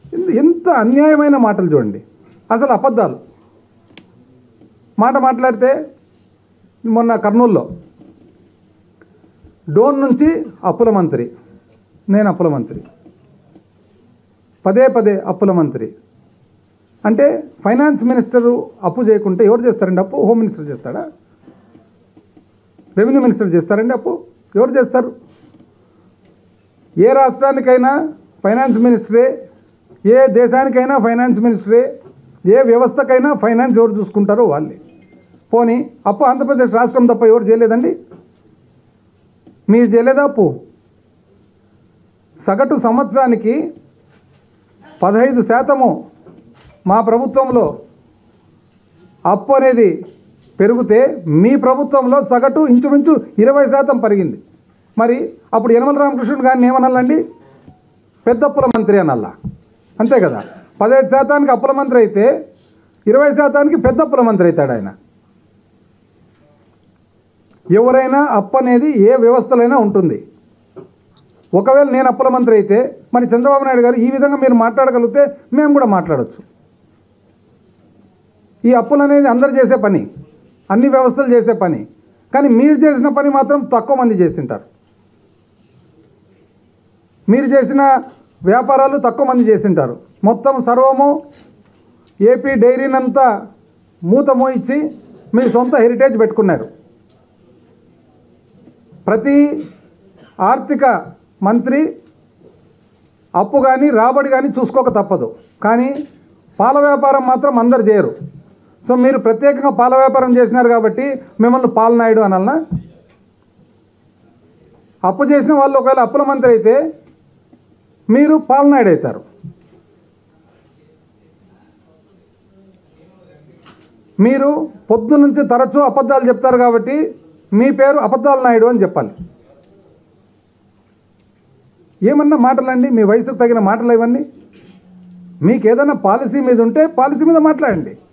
ఎంత- ఎంత అన్యాయమైన మాటలు చూడండి అసలు అబద్ధాలు మాట మాట్లాడితే మొన్న కర్నూల్లో డోన్ నుంచి అప్పుల మంత్రి నేను అప్పుల మంత్రి పదే పదే అప్పుల మంత్రి అంటే ఫైనాన్స్ మినిస్టరు అప్పు చేయకుంటే ఎవరు చేస్తారండి అప్పు హోమ్ మినిస్టర్ చేస్తాడా రెవెన్యూ మినిస్టర్ చేస్తారండి అప్పు ఎవరు చేస్తారు ఏ రాష్ట్రానికైనా ఫైనాన్స్ మినిస్టరే ఏ దేశానికైనా ఫైనాన్స్ మినిస్టరే ఏ వ్యవస్థకైనా ఫైనాన్స్ ఎవరు చూసుకుంటారో వాళ్ళే పోనీ అప్పు ఆంధ్రప్రదేశ్ రాష్ట్రం తప్ప ఎవరు చేయలేదండి మీరు చేయలేదా అప్పు సగటు సంవత్సరానికి పదహైదు శాతము మా ప్రభుత్వంలో అప్పు అనేది పెరిగితే మీ ప్రభుత్వంలో సగటు ఇంచుమించు ఇరవై శాతం పెరిగింది మరి అప్పుడు యనమల రామకృష్ణుడు గారిని ఏమనాలండి పెద్ద అప్పుల మంత్రి అనల్లా అంతే కదా పదహైదు శాతానికి అప్పుల మంత్రి అయితే ఇరవై శాతానికి పెద్ద అప్పుల మంత్రి అవుతాడు ఆయన ఎవరైనా అప్పు అనేది ఏ వ్యవస్థలైనా ఉంటుంది ఒకవేళ నేను అప్పుల మంత్రి అయితే మరి చంద్రబాబు నాయుడు గారు ఈ విధంగా మీరు మాట్లాడగలిగితే మేము కూడా మాట్లాడవచ్చు ఈ అప్పులు అనేది అందరు చేసే పని అన్ని వ్యవస్థలు చేసే పని కానీ మీరు చేసిన పని మాత్రం తక్కువ మంది చేసింటారు మీరు చేసిన వ్యాపారాలు తక్కువ మంది చేసింటారు మొత్తం సర్వము ఏపీ డైరీనంతా మూత మోయించి మీ సొంత హెరిటేజ్ పెట్టుకున్నారు ప్రతి ఆర్థిక మంత్రి అప్పు కానీ రాబడి కానీ చూసుకోక తప్పదు కానీ పాల వ్యాపారం మాత్రం అందరు చేయరు సో మీరు ప్రత్యేకంగా పాల వ్యాపారం చేసినారు కాబట్టి మిమ్మల్ని పాలనాయుడు అనాలనా అప్పు చేసిన వాళ్ళు ఒకవేళ అప్పుల మంత్రి అయితే మీరు పాలనాయుడు అవుతారు మీరు పొద్దు నుంచి తరచూ అబద్ధాలు చెప్తారు కాబట్టి మీ పేరు అబద్ధాల నాయుడు అని చెప్పాలి ఏమన్నా మాటలండి మీ వయసుకు తగిన మాటలు ఇవన్నీ మీకు ఏదైనా పాలసీ మీద ఉంటే పాలసీ మీద మాట్లాడండి